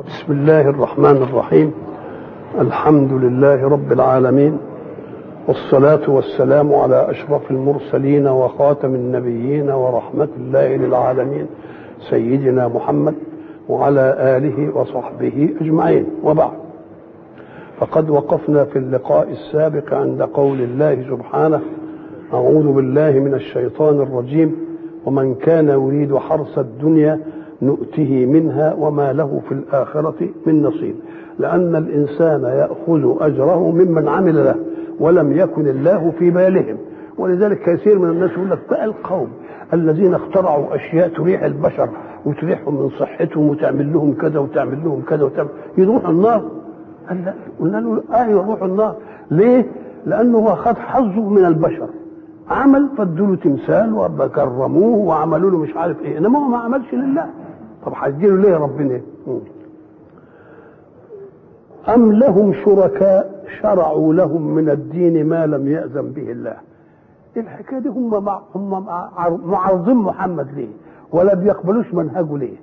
بسم الله الرحمن الرحيم الحمد لله رب العالمين والصلاة والسلام على أشرف المرسلين وخاتم النبيين ورحمة الله للعالمين سيدنا محمد وعلى آله وصحبه أجمعين وبعد فقد وقفنا في اللقاء السابق عند قول الله سبحانه أعوذ بالله من الشيطان الرجيم ومن كان يريد حرث الدنيا نؤته منها وما له في الآخرة من نصيب لأن الإنسان يأخذ أجره ممن عمل له ولم يكن الله في بالهم ولذلك كثير من الناس يقول لك بقى القوم الذين اخترعوا أشياء تريح البشر وتريحهم من صحتهم وتعمل لهم كذا وتعمل لهم كذا وتعمل يروحوا النار قال لا قلنا له ايوه يروحوا النار ليه؟ لأنه هو خد حظه من البشر عمل فادوا له تمثال وكرموه وعملوا له مش عارف ايه انما هو ما عملش لله طب هيديله ليه ربنا ايه؟ أم لهم شركاء شرعوا لهم من الدين ما لم يأذن به الله الحكاية دي هم مع هم معارضين محمد ليه ولا بيقبلوش منهجه ليه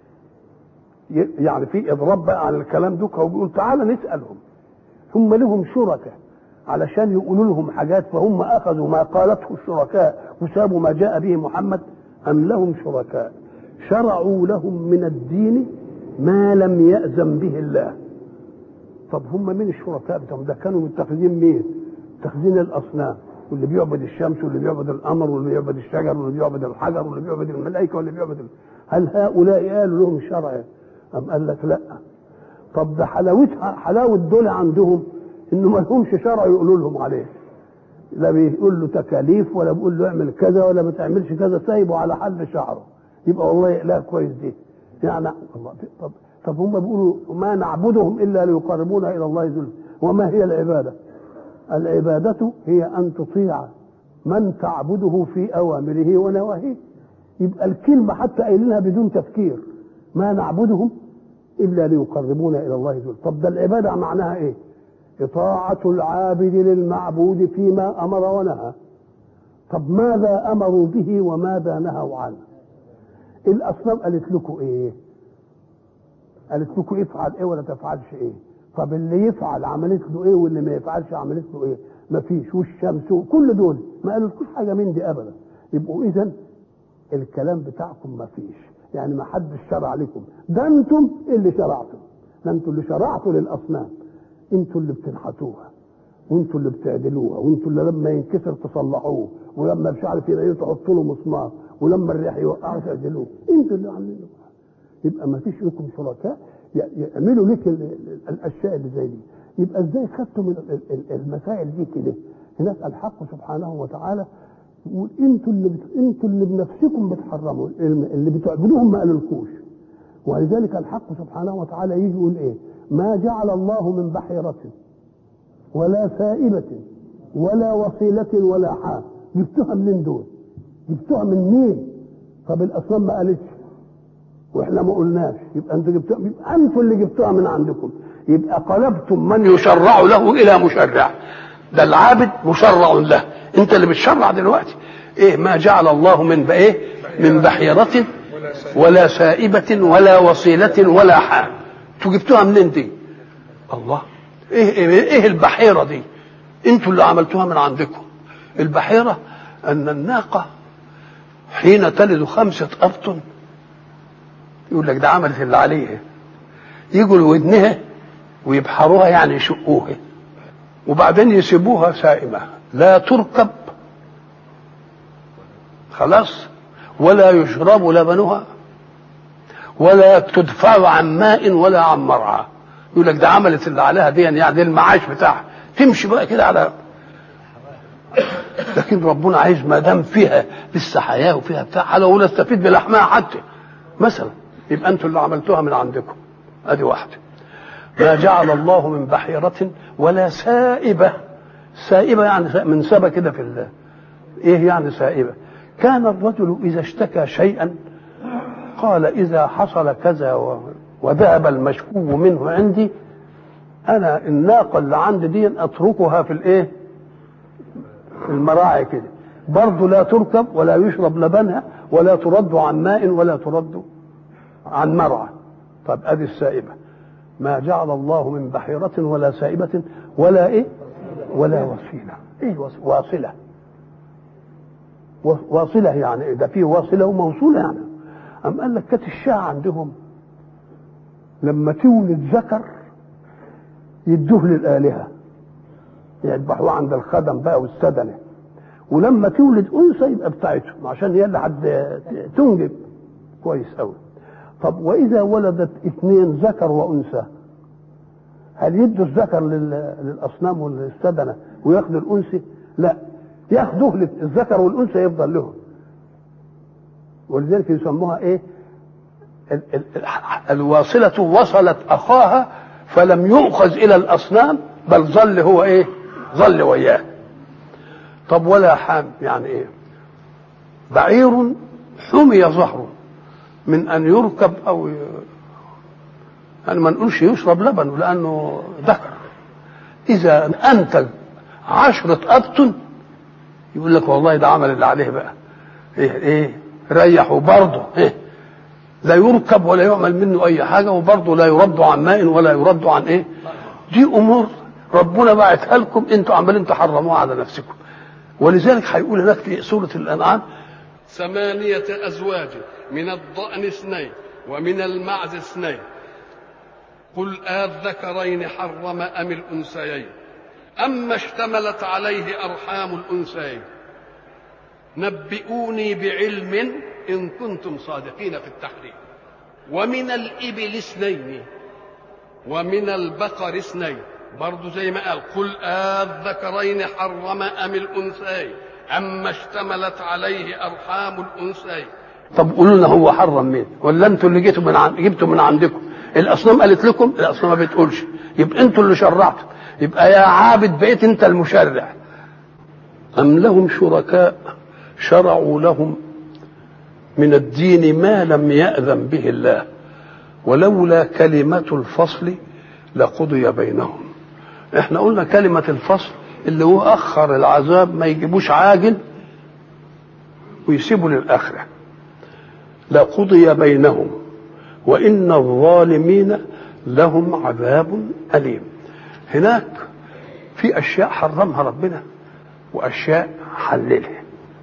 يعني في إضراب بقى عن الكلام دوكا وبيقول تعالى نسألهم هم لهم شركاء علشان يقولوا لهم حاجات فهم أخذوا ما قالته الشركاء وسابوا ما جاء به محمد أم لهم شركاء شرعوا لهم من الدين ما لم يأذن به الله طب هم مين الشركاء بتاعهم ده كانوا متخذين مين متخذين الاصنام واللي بيعبد الشمس واللي بيعبد القمر واللي بيعبد الشجر واللي بيعبد الحجر واللي بيعبد الملائكه واللي بيعبد ال... هل هؤلاء قالوا لهم شرع ام قال لك لا طب ده حلاوتها حلاوه دول عندهم انه ما لهمش شرع يقولوا لهم عليه لا بيقول له تكاليف ولا بيقول له اعمل كذا ولا ما تعملش كذا سايبه على حل شعره يبقى والله لا كويس دي يعني الله طب طب هم بيقولوا ما نعبدهم الا ليقربونا الى الله زلفى وما هي العباده؟ العباده هي ان تطيع من تعبده في اوامره ونواهيه يبقى الكلمه حتى قايلينها بدون تفكير ما نعبدهم الا ليقربونا الى الله زلفى طب ده العباده معناها ايه؟ اطاعه العابد للمعبود فيما امر ونهى طب ماذا امروا به وماذا نهوا عنه؟ الاصنام قالت لكم ايه؟ قالت لكم افعل ايه ولا تفعلش ايه طب اللي يفعل عملت له ايه واللي ما يفعلش عملت له ايه ما فيش والشمس كل دول ما قالوا لكوش حاجه من دي ابدا يبقوا اذا الكلام بتاعكم ما فيش يعني ما حدش شرع لكم ده انتم اللي شرعتم ده انتم اللي شرعتوا للاصنام انتم اللي بتنحتوها وانتوا اللي بتعدلوها وانتوا اللي لما ينكسر تصلحوه ولما مش عارف ايه تحطوا له مسمار ولما الريح يوقعه تعدلوه انتوا اللي عاملين يبقى ما فيش لكم شركاء يعملوا لك الاشياء اللي زي دي يبقى ازاي خدتوا من المسائل دي كده هناك الحق سبحانه وتعالى يقول انتوا اللي بت... انتوا اللي بنفسكم بتحرموا اللي بتعبدوهم ما قالولكوش ولذلك الحق سبحانه وتعالى يجي يقول ايه ما جعل الله من بحيرة ولا سائبة ولا وصيلة ولا حام جبتوها منين دول جبتوها من مين طب الاصنام ما قالتش واحنا ما قلناش يبقى انتوا جبتوها يبقى انتوا اللي جبتوها من عندكم يبقى قلبتم من يشرع له الى مشرع ده العابد مشرع له انت اللي بتشرع دلوقتي ايه ما جعل الله من بايه من بحيرة ولا سائبة ولا وصيلة ولا حام انتوا جبتوها منين دي الله ايه ايه, إيه البحيرة دي انتوا اللي عملتوها من عندكم البحيرة ان الناقة حين تلد خمسة أبطن يقول لك ده عملت اللي عليها يجوا لودنها ويبحروها يعني يشقوها وبعدين يسيبوها سائمة لا تركب خلاص ولا يشرب لبنها ولا تدفع عن ماء ولا عن مرعى يقول لك ده عملت اللي عليها دي يعني المعاش بتاعها تمشي بقى كده على لكن ربنا عايز ما دام فيها لسه حياه وفيها بتاع لو استفيد بلحمها حتى مثلا يبقى انتوا اللي عملتوها من عندكم ادي واحده ما جعل الله من بحيرة ولا سائبة سائبة يعني من سبة كده في الله ايه يعني سائبة كان الرجل اذا اشتكى شيئا قال اذا حصل كذا وذهب المشكو منه عندي انا الناقة اللي عندي دي اتركها في الايه في المراعي كده برضه لا تركب ولا يشرب لبنها ولا ترد عن ماء ولا ترد عن مرعى طب ادي السائبه ما جعل الله من بحيرة ولا سائبة ولا إيه ولا وسيلة إيه وس- واصلة و- واصلة يعني إيه؟ ده فيه واصلة وموصولة يعني أم قال لك كانت الشاعة عندهم لما تولد ذكر يدوه للآلهة يذبحوه عند الخدم بقى والسدنة ولما تولد أنثى يبقى بتاعتهم عشان هي اللي حد تنجب كويس أوي طب وإذا ولدت اثنين ذكر وأنثى هل يدوا الذكر لل- للأصنام والسدنة وياخدوا الأنثى؟ لا ياخدوه لل- الذكر والأنثى يفضل لهم ولذلك يسموها إيه؟ ال- ال- ال- الواصلة وصلت أخاها فلم يؤخذ إلى الأصنام بل ظل هو إيه؟ ظل وياه طب ولا حام يعني إيه؟ بعير حمي ظهره من أن يركب أو ي... يعني ما نقولش يشرب لبن لأنه ذكر إذا أنتج عشرة أبطن يقول لك والله ده عمل اللي عليه بقى إيه إيه ريحوا برضه إيه لا يركب ولا يعمل منه اي حاجه وبرضه لا يرد عن ماء ولا يرد عن ايه دي امور ربنا بعتها لكم انتوا عمالين تحرموها على نفسكم ولذلك هيقول هناك في سوره الانعام ثمانية أزواج من الضأن اثنين ومن المعز اثنين قل آذكرين حرم أم الأنثيين أما اشتملت عليه أرحام الأنثيين نبئوني بعلم إن كنتم صادقين في التحريم ومن الإبل اثنين ومن البقر اثنين برضو زي ما قال قل آذكرين حرم أم الأنثيين أما اشتملت عليه أرحام الأنثيين طب قولوا لنا هو حرم مين ولا انتوا اللي جيتوا من عن... جبتوا من عندكم الاصنام قالت لكم الاصنام ما بتقولش يبقى انتوا اللي شرعتوا يبقى يا عابد بقيت انت المشرع ام لهم شركاء شرعوا لهم من الدين ما لم يأذن به الله ولولا كلمة الفصل لقضي بينهم احنا قلنا كلمة الفصل اللي هو أخر العذاب ما يجيبوش عاجل ويسيبوا للآخرة لقضي بينهم وإن الظالمين لهم عذاب أليم هناك في أشياء حرمها ربنا وأشياء حللها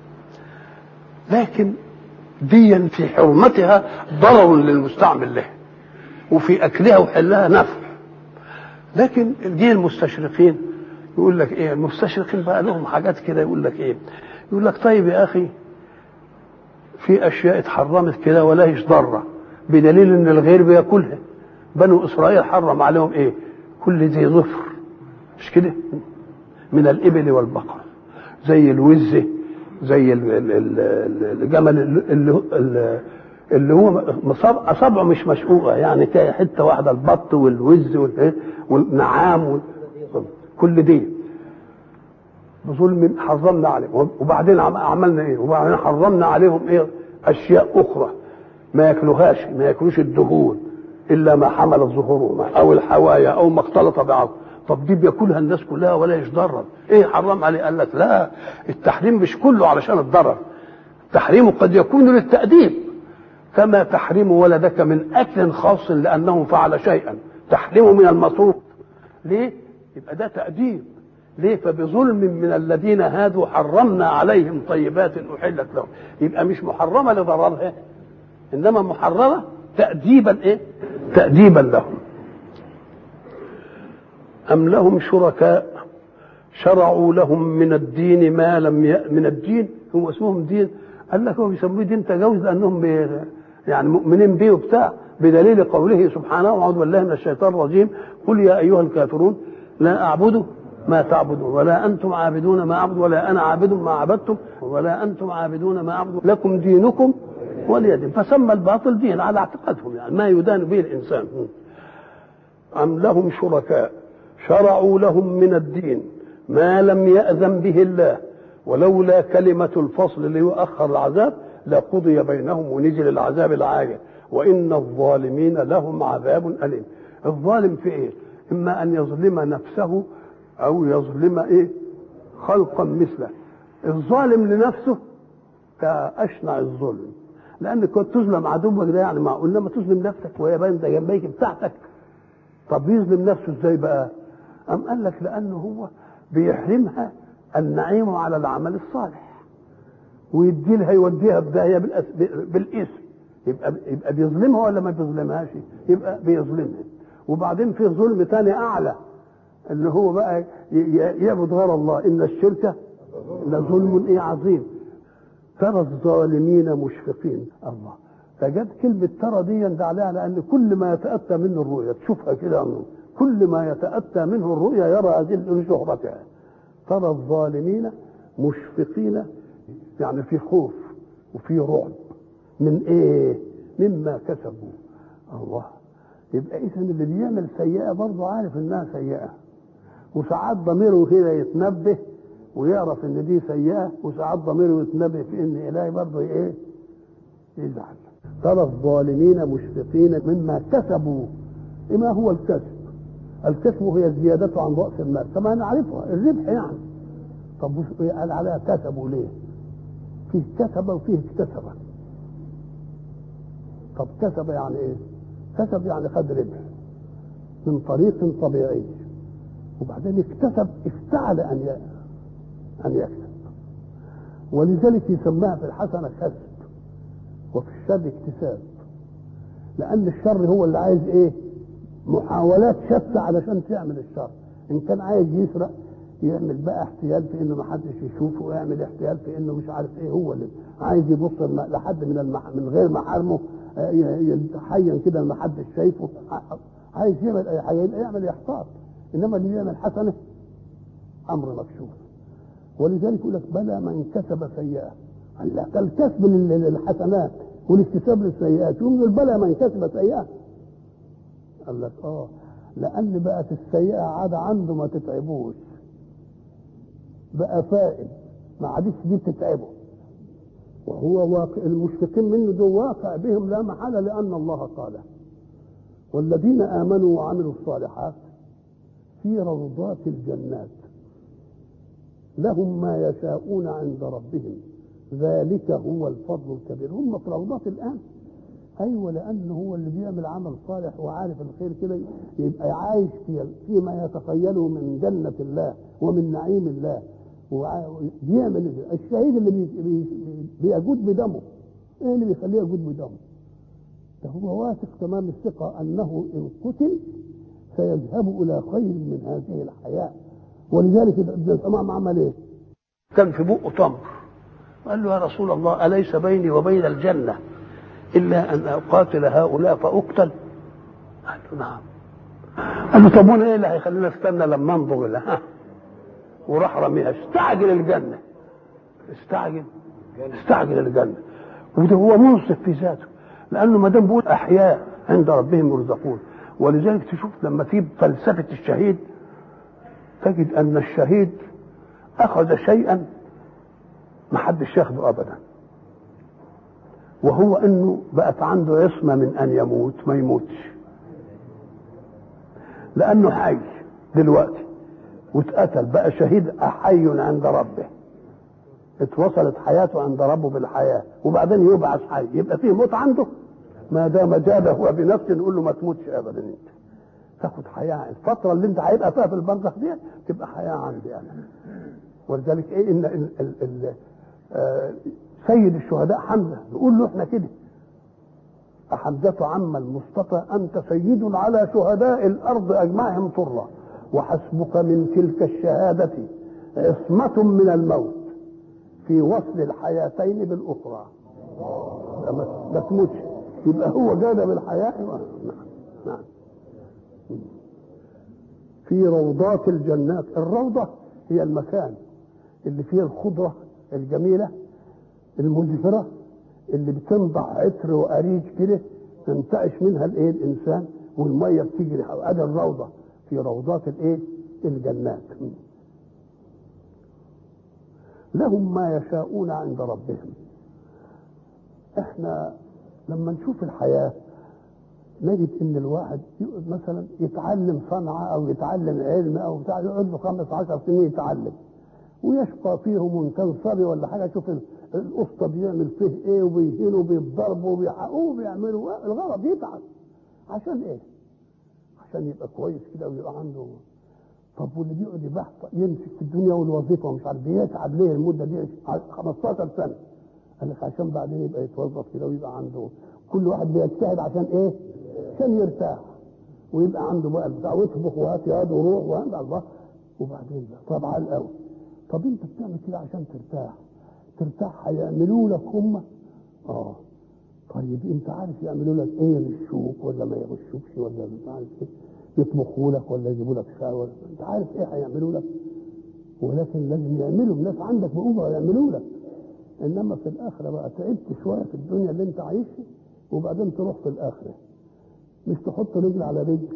لكن دي في حرمتها ضرر للمستعمل له وفي أكلها وحلها نفع لكن دي المستشرقين يقول لك ايه المستشرقين بقى لهم حاجات كده يقول لك ايه يقول لك طيب يا اخي في اشياء اتحرمت كده ولا هيش ضاره بدليل ان الغير بياكلها بنو اسرائيل حرم عليهم ايه كل ذي ظفر مش كده من الابل والبقر زي الوزه زي ال- ال- ال- الجمل اللي, اللي, اللي هو مصاب اصابعه مش مشقوقه يعني تلاقي حته واحده البط والوز والإيه؟ والنعام وال- كل دي بظلم حرمنا عليهم وبعدين عم- عملنا ايه وبعدين حرمنا عليهم ايه اشياء اخرى ما ياكلوهاش ما ياكلوش الدهون الا ما حملت ظهورهما او الحوايا او ما اختلط بعض طب دي بياكلها الناس كلها ولا يتضرر ايه حرم عليه قال لك لا التحريم مش كله علشان الضرر التحريم قد يكون للتأديب كما تحريم ولدك من اكل خاص لانه فعل شيئا تحريمه من المطروق ليه يبقى ده تأديب ليه فبظلم من الذين هادوا حرمنا عليهم طيبات احلت لهم يبقى مش محرمه لضررها انما محرمه تأديبا ايه تأديبا لهم أم لهم شركاء شرعوا لهم من الدين ما لم ي... من الدين هو اسمهم دين قال لك هو بيسموه دين تجاوز لانهم بي... يعني مؤمنين به وبتاع بدليل قوله سبحانه اعوذ بالله من الشيطان الرجيم قل يا ايها الكافرون لا اعبد ما تعبدون ولا انتم عابدون ما اعبد ولا انا عابد ما عبدتم ولا انتم عابدون ما اعبد لكم دينكم ولي دين فسمى الباطل دين على اعتقادهم يعني ما يدان به الانسان أم لهم شركاء شرعوا لهم من الدين ما لم يأذن به الله ولولا كلمة الفصل ليؤخر العذاب لقضي بينهم ونزل العذاب العاجل وإن الظالمين لهم عذاب أليم الظالم في إيه إما أن يظلم نفسه أو يظلم إيه خلقا مثله الظالم لنفسه كأشنع الظلم لأنك كنت تظلم عدوك ده يعني معقول لما تظلم نفسك وهي باين ده جنبيك بتاعتك طب يظلم نفسه ازاي بقى أم قال لك لأنه هو بيحرمها النعيم على العمل الصالح ويدي لها يوديها بداية بالأس- بالاسم يبقى يبقى بيظلمها ولا ما بيظلمهاش يبقى بيظلمها وبعدين في ظلم تاني اعلى اللي هو بقى ي- ي- يعبد غير الله ان الشرك لظلم ايه عظيم ترى الظالمين مشفقين الله فجت كلمة ترى دي ده عليها لأن كل ما يتأتى منه الرؤيا تشوفها كده عنه. كل ما يتأتى منه الرؤيا يرى هذه شهرتها ترى الظالمين مشفقين يعني في خوف وفي رعب من ايه مما كسبوا الله يبقى اذا اللي بيعمل سيئه برضه عارف انها سيئه وساعات ضميره كده يتنبه ويعرف ان دي سيئه وساعات ضميره يتنبه في ان الهي برضه ايه يزعل ترى الظالمين مشفقين مما كسبوا ما هو الكسب الكسب هي الزيادة عن رأس المال كما نعرفها الربح يعني طب وش- قال عليها كسبوا ليه فيه كسب وفيه اكتسب طب كسب يعني ايه كسب يعني خد ربح من طريق طبيعي وبعدين اكتسب افتعل ان ي- ان يكسب ولذلك يسماها في الحسنه كسب وفي الشر اكتساب لان الشر هو اللي عايز ايه محاولات شتى علشان تعمل الشر ان كان عايز يسرق يعمل بقى احتيال في انه ما حدش يشوفه ويعمل احتيال في انه مش عارف ايه هو اللي عايز يبص الم- لحد من المح... من غير محارمه آه، ي- يتحين كده ما حدش شايفه ع- عايز يعمل اي حاجه يبقى يعمل يحتاط انما اللي يعمل حسنه امر مكشوف ولذلك يقول لك بلى من كسب سيئه قال لا ده الكسب لل- للحسنات والاكتساب للسيئات يقول له بلى من كسب سيئه قال لك اه لان بقت السيئه عاده عنده ما تتعبوش بقى فائد ما عادش دي بتتعبه وهو واقع المشفقين منه دول واقع بهم لا محاله لان الله قاله والذين امنوا وعملوا الصالحات في روضات الجنات لهم ما يشاءون عند ربهم ذلك هو الفضل الكبير هم في روضات الان ايوه لانه هو اللي بيعمل عمل صالح وعارف الخير كده يبقى عايش في فيما يتخيله من جنه الله ومن نعيم الله وع- بيعمل الشهيد اللي بي بي بيجود بدمه ايه اللي بيخليه يجود بدمه ده هو واثق تمام الثقه انه ان قتل سيذهب الى خير من هذه الحياه ولذلك ابن الامام عمل ايه؟ كان في بقه تمر قال له يا رسول الله اليس بيني وبين الجنه الا ان اقاتل هؤلاء فاقتل؟ قال له نعم قال له طب وانا ايه اللي هيخلينا استنى لما انظر الى ها وراح رميها استعجل الجنه استعجل استعجل الجنه وده هو منصف في ذاته لانه ما دام بيقول احياء عند ربهم يرزقون ولذلك تشوف لما تجيب فلسفه الشهيد تجد ان الشهيد اخذ شيئا ما حدش ياخده ابدا وهو انه بقت عنده عصمه من ان يموت ما يموتش لانه حي دلوقتي واتقتل بقى شهيد حي عند ربه اتوصلت حياته عند ربه بالحياه وبعدين يبعث حي يبقى فيه موت عنده ما دام جاد هو بنفسه نقول له ما تموتش ابدا انت تاخد حياه الفتره اللي انت هيبقى فيها في البرزخ دي تبقى حياه عندي انا ولذلك ايه ان ال ال ال آه سيد الشهداء حمزه نقول له احنا كده حمزة عم المصطفى أنت سيد على شهداء الأرض أجمعهم طرا وحسبك من تلك الشهادة عصمة من الموت في وصل الحياتين بالأخرى ما ما تموتش يبقى هو جاد بالحياة نعم نعم في روضات الجنات الروضة هي المكان اللي فيه الخضرة الجميلة المزهرة اللي بتنضع عطر وأريج كده تنتعش منها الايه الانسان والميه بتجري ادي الروضه في روضات الايه الجنات لهم ما يشاءون عند ربهم احنا لما نشوف الحياه نجد ان الواحد يقعد مثلا يتعلم صنعه او يتعلم علم او بتاع يقعد له خمس عشر سنين يتعلم ويشقى فيهم ان كان صبي ولا حاجه شوف القسطى بيعمل فيه ايه وبيهينوا وبيضربوا وبيحققوا وبيعملوا الغرض يتعب عشان ايه؟ عشان يبقى كويس كده ويبقى عنده طب واللي بيقعد يبحث يمسك في الدنيا والوظيفه ومش عارف بيتعب ليه المده دي 15 سنه قال لك عشان بعدين يبقى يتوظف كده ويبقى عنده كل واحد بيجتهد عشان ايه؟ عشان يرتاح ويبقى عنده بقى البتاع ويطبخ وهات ياد وروح وهات الله وبعدين بقى طب على الاول طب انت بتعمل كده عشان ترتاح ترتاح هيعملوا لك هم اه طيب انت عارف يعملوا لك ايه يغشوك ولا ما يغشوكش ولا مش عارف ايه يطبخوا لك ولا يجيبوا لك شاي ولا انت عارف ايه هيعملوا لك ولكن لازم يعملوا الناس عندك بأجرة يعملوا لك انما في الاخره بقى تعبت شويه في الدنيا اللي انت عايشها وبعدين تروح في الاخره مش تحط رجل على رجل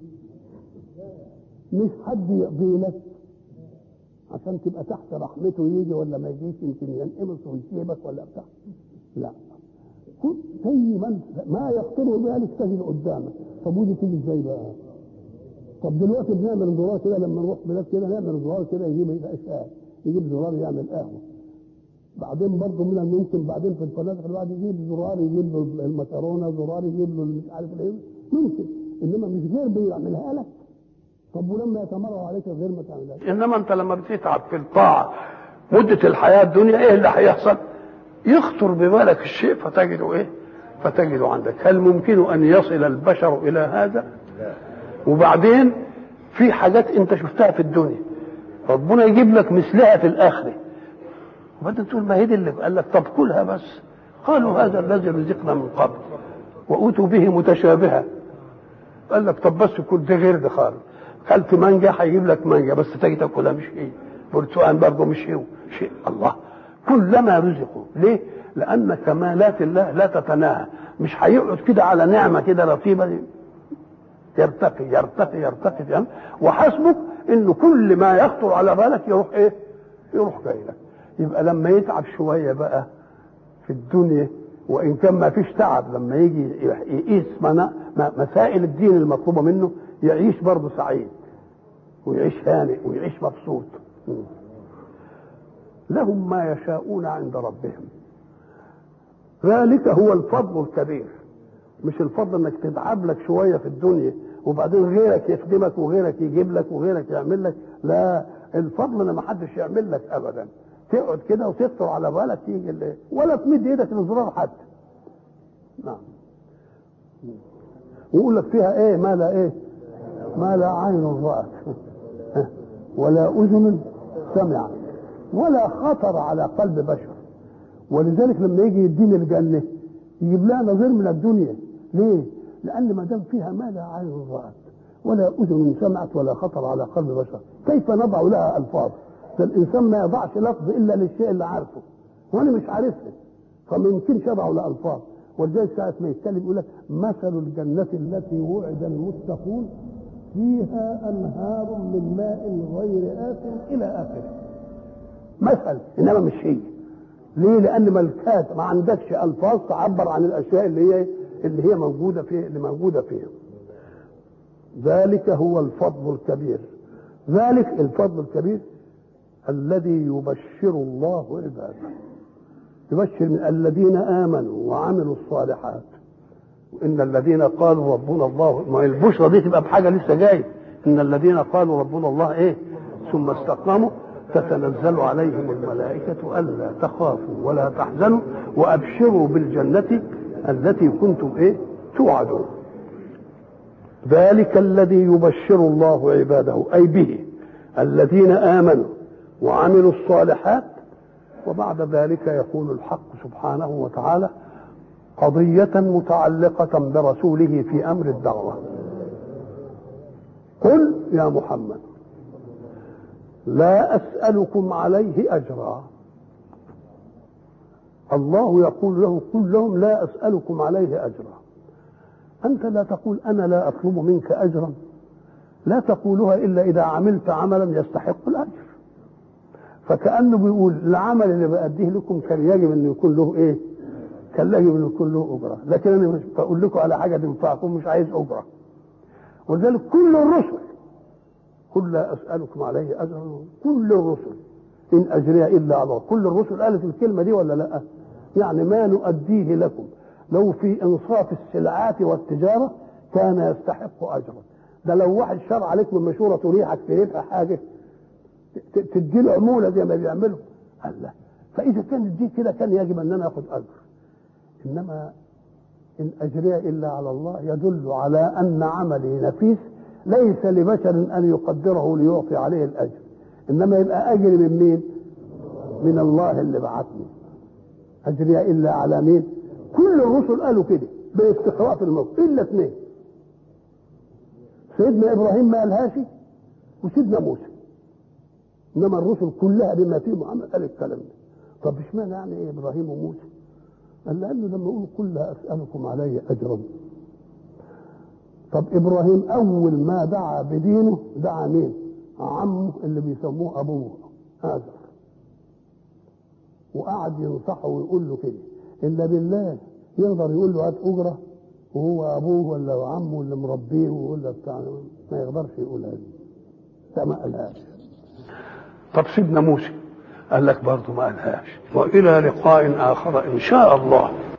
مش حد يقضي لك عشان تبقى تحت رحمته يجي ولا ما يجيش يمكن ينقمص ويسيبك ولا بتاع لا كل زي ما انت ما يخطر ببالك تجد قدامك طب ودي تيجي ازاي بقى؟ طب دلوقتي بنعمل زرار كده لما نروح بلاد كده نعمل زرار كده يجيب الاشياء يجيب زرار يعمل قهوه بعدين برضه من الممكن بعدين في الفنادق الواحد يجيب زرار يجيب له المكرونه زرار يجيب له مش عارف ايه ممكن انما مش غير بيعملها لك طب ولما يتمرغ عليك غير ما تعملها انما انت لما بتتعب في الطاعه مده الحياه الدنيا ايه اللي هيحصل؟ يخطر ببالك الشيء فتجده ايه؟ فتجده عندك هل ممكن ان يصل البشر الى هذا؟ وبعدين في حاجات انت شفتها في الدنيا ربنا يجيب لك مثلها في الاخره وبعدين تقول ما هي دي اللي قال لك طب كلها بس قالوا هذا الذي رزقنا من قبل واتوا به متشابها قال لك طب بس كل ده غير ده خالص كلت مانجا هيجيب لك مانجا بس تجي تاكلها مش ايه برتقال برضه مش ايه شيء الله كلما رزقوا ليه؟ لان كمالات الله لا تتناهى مش هيقعد كده على نعمه كده رطيبه يرتقي يرتقي يرتقي فهم وحسبك انه كل ما يخطر على بالك يروح ايه؟ يروح جاي لك يبقى لما يتعب شويه بقى في الدنيا وان كان ما فيش تعب لما يجي يقيس مسائل الدين المطلوبه منه يعيش برضه سعيد ويعيش هانئ ويعيش مبسوط لهم ما يشاءون عند ربهم ذلك هو الفضل الكبير مش الفضل انك تتعب لك شويه في الدنيا وبعدين غيرك يخدمك وغيرك يجيب لك وغيرك يعمل لك لا الفضل ان ما حدش يعمل لك ابدا تقعد كده وتخطر على بالك تيجي اللي ولا تمد ايدك للزرار حتى نعم ويقول لك فيها ايه ما لا ايه ما لا عين رأت ولا اذن سمعت ولا خطر على قلب بشر ولذلك لما يجي يديني الجنه يجيب لها نظير من الدنيا ليه؟ لان ما دام فيها ما لا عين رأت ولا اذن سمعت ولا خطر على قلب بشر كيف نضع لها الفاظ؟ ده الانسان ما يضعش لفظ الا للشيء اللي عارفه وانا مش عارفه فما يمكنش اضعه لالفاظ ولذلك ساعه ما يتكلم يقول لك مثل الجنه التي وعد المتقون فيها انهار من ماء غير آت الى اخره مثل انما مش هي ليه لان ملكات ما عندكش الفاظ تعبر عن الاشياء اللي هي اللي هي موجوده في اللي موجوده فيها ذلك هو الفضل الكبير ذلك الفضل الكبير الذي يبشر الله عباده يبشر من الذين امنوا وعملوا الصالحات ان الذين قالوا ربنا الله ما البشرى دي تبقى بحاجه لسه جايه ان الذين قالوا ربنا الله ايه ثم استقاموا تتنزل عليهم الملائكة ألا تخافوا ولا تحزنوا وأبشروا بالجنة التي كنتم إيه توعدون ذلك الذي يبشر الله عباده أي به الذين آمنوا وعملوا الصالحات وبعد ذلك يقول الحق سبحانه وتعالى قضية متعلقة برسوله في أمر الدعوة قل يا محمد لا أسألكم عليه أجرا الله يقول له قل لهم لا أسألكم عليه أجرا أنت لا تقول أنا لا أطلب منك أجرا لا تقولها إلا إذا عملت عملا يستحق الأجر فكأنه بيقول العمل اللي بأديه لكم كان يجب أن يكون له إيه؟ كان يجب أن يكون له أجرة لكن أنا مش بقول لكم على حاجة تنفعكم مش عايز أجرة ولذلك كل الرسل قل لا أسألكم عليه أجرا كل الرسل إن أجري إلا على الله كل الرسل قالت الكلمة دي ولا لا يعني ما نؤديه لكم لو في إنصاف السلعات والتجارة كان يستحق أجرا ده لو واحد شرع عليك من مشوره تريحك تريحها حاجه ت- تدي له عموله زي ما بيعملوا قال لا فاذا كانت دي كده كان يجب ان انا اخد اجر انما ان اجري الا على الله يدل على ان عملي نفيس ليس لبشر ان يقدره ليعطي عليه الاجر انما يبقى اجري من مين من الله اللي بعثني اجري الا على مين كل الرسل قالوا كده باستقراء في الموت الا اثنين سيدنا ابراهيم ما قالهاش وسيدنا موسى انما الرسل كلها بما فيه محمد قال الكلام ده طب اشمعنى يعني ايه ابراهيم وموسى قال لانه لما يقول قل لا اسالكم عليه اجرا طب ابراهيم اول ما دعا بدينه دعا مين عمه اللي بيسموه ابوه هذا وقعد ينصحه ويقول له كده الا بالله يقدر يقول له هات اجره وهو ابوه ولا عمه اللي مربيه ويقول له بتاع ما يقدرش يقول هذه ده ما قالهاش طب سيدنا موسى قال لك برضه ما قالهاش والى لقاء اخر ان شاء الله